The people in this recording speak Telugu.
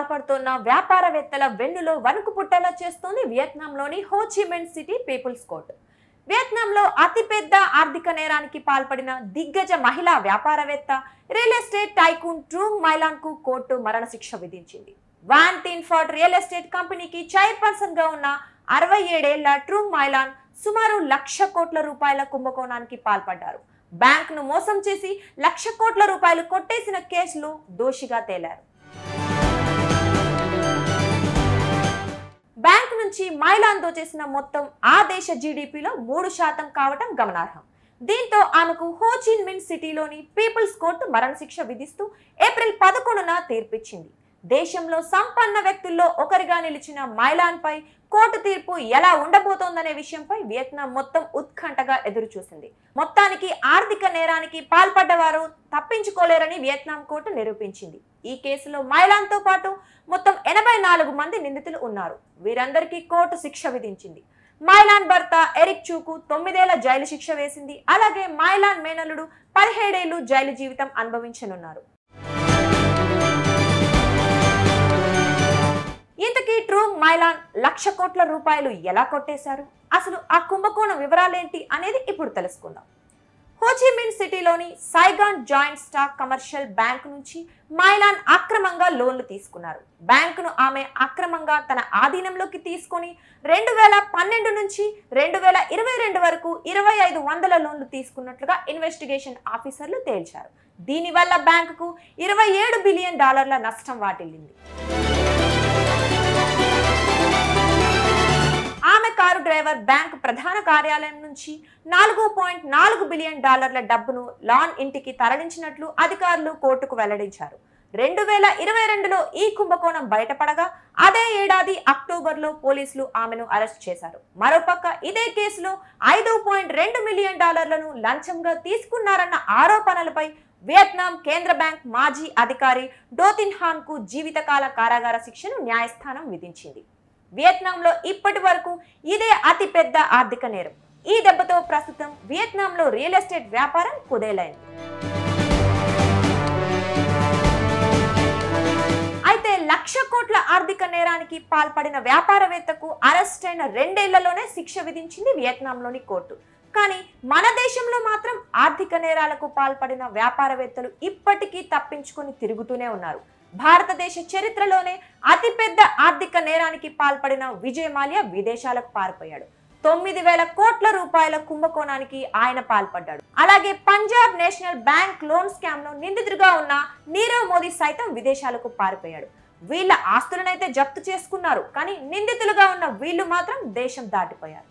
పాల్పడుతున్న వ్యాపారవేత్తల వెన్నులో వణుకు పుట్టేలా చేస్తోంది వియత్నాంలోని హోచిమెంట్ సిటీ పీపుల్స్ కోర్ట్ వియత్నాంలో అతిపెద్ద ఆర్థిక నేరానికి పాల్పడిన దిగ్గజ మహిళా వ్యాపారవేత్త real estate tycoon Truong My Lan కు కోర్టు మరణశిక్ష విధించింది వాన్ తిన్ఫర్డ్ రియల్ ఎస్టేట్ కంపెనీకి చైర్పర్సన్ గా ఉన్న అరవై ఏడేళ్ల ట్రూంగ్ మైలాన్ సుమారు లక్ష కోట్ల రూపాయల కుంభకోణానికి పాల్పడ్డారు బ్యాంక్ ను మోసం చేసి లక్ష కోట్ల రూపాయలు కొట్టేసిన కేసులో దోషిగా తేలారు బ్యాంక్ నుంచి మైలాన్ దోచేసిన మొత్తం ఆ దేశ జీడిపిలో మూడు శాతం కావటం గమనార్హం దీంతో ఆమెకు హోచిన్ మిన్ సిటీలోని పీపుల్స్ కోర్టు మరణశిక్ష విధిస్తూ ఏప్రిల్ పదకొండున తీర్పిచ్చింది దేశంలో సంపన్న వ్యక్తుల్లో ఒకరిగా నిలిచిన మైలాన్ పై కోర్టు తీర్పు ఎలా ఉండబోతోందనే విషయంపై వియత్నాం మొత్తం ఉత్కంఠగా ఎదురు చూసింది మొత్తానికి ఆర్థిక నేరానికి పాల్పడ్డవారు తప్పించుకోలేరని వియత్నాం కోర్టు నిరూపించింది ఈ కేసులో మైలాన్ తో పాటు మొత్తం ఎనభై నాలుగు మంది నిందితులు ఉన్నారు వీరందరికీ కోర్టు శిక్ష విధించింది మైలాన్ భర్త ఎరిక్ చూకు తొమ్మిదేళ్ల జైలు శిక్ష వేసింది అలాగే మైలాన్ మేనలుడు పదిహేడేళ్లు జైలు జీవితం అనుభవించనున్నారు ఇంతకీ ట్రూంగ్ మైలాన్ లక్ష కోట్ల రూపాయలు ఎలా కొట్టేశారు అసలు ఆ కుంభకోణం వివరాలేంటి అనేది ఇప్పుడు తెలుసుకుందాం హోచిమిన్ సిటీలోని Saigon joint stock commercial bank నుంచి మైలాన్ అక్రమంగా లోన్లు తీసుకున్నారు బ్యాంకును ఆమె అక్రమంగా తన ఆధీనంలోకి తీసుకొని రెండు వేల పన్నెండు నుంచి రెండు వేల ఇరవై రెండు వరకు ఇరవై ఐదు వందల లోన్లు తీసుకున్నట్లుగా ఇన్వెస్టిగేషన్ ఆఫీసర్లు తేల్చారు దీనివల్ల బ్యాంకుకు ఇరవై ఏడు బిలియన్ డాలర్ల నష్టం వాటిల్లింది ఆమె కారు డ్రైవర్ బ్యాంక్ ప్రధాన కార్యాలయం నుంచి నాలుగు పాయింట్ నాలుగు బిలియన్ డాలర్ల డబ్బును లాన్ ఇంటికి తరలించినట్లు అధికారులు కోర్టుకు వెల్లడించారు రెండు వేల ఇరవై రెండులో ఈ కుంభకోణం బయటపడగా అదే ఏడాది అక్టోబర్లో పోలీసులు ఆమెను అరెస్ట్ చేశారు మరోపక్క ఇదే కేసులో ఐదు పాయింట్ రెండు మిలియన్ డాలర్లను లంచంగా తీసుకున్నారన్న ఆరోపణలపై వియత్నాం కేంద్ర బ్యాంక్ మాజీ అధికారి డోతిన్ హాన్ కు జీవితకాల కారాగార శిక్షను న్యాయస్థానం విధించింది వియత్నాంలో ఇప్పటి వరకు ఇదే అతి పెద్ద ఆర్థిక నేరం ఈ దెబ్బతో ప్రస్తుతం వియత్నాంలో రియల్ ఎస్టేట్ వ్యాపారం కుదేలైంది అయితే లక్ష కోట్ల ఆర్థిక నేరానికి పాల్పడిన వ్యాపారవేత్తకు అరెస్ట్ అయిన రెండేళ్లలోనే శిక్ష విధించింది వియత్నాంలోని కోర్టు కానీ మన దేశంలో మాత్రం ఆర్థిక నేరాలకు పాల్పడిన వ్యాపారవేత్తలు ఇప్పటికీ తప్పించుకొని తిరుగుతూనే ఉన్నారు భారతదేశ చరిత్రలోనే అతిపెద్ద ఆర్థిక నేరానికి పాల్పడిన విజయ్ మాల్యా విదేశాలకు పారిపోయాడు తొమ్మిది వేల కోట్ల రూపాయల కుంభకోణానికి ఆయన పాల్పడ్డాడు అలాగే Punjab national bank loan scam లో నిందితుడిగా ఉన్న నీరవ్ మోదీ సైతం విదేశాలకు పారిపోయాడు వీళ్ళ ఆస్తులనైతే జప్తు చేసుకున్నారు కానీ నిందితులుగా ఉన్న వీళ్ళు మాత్రం దేశం దాటిపోయారు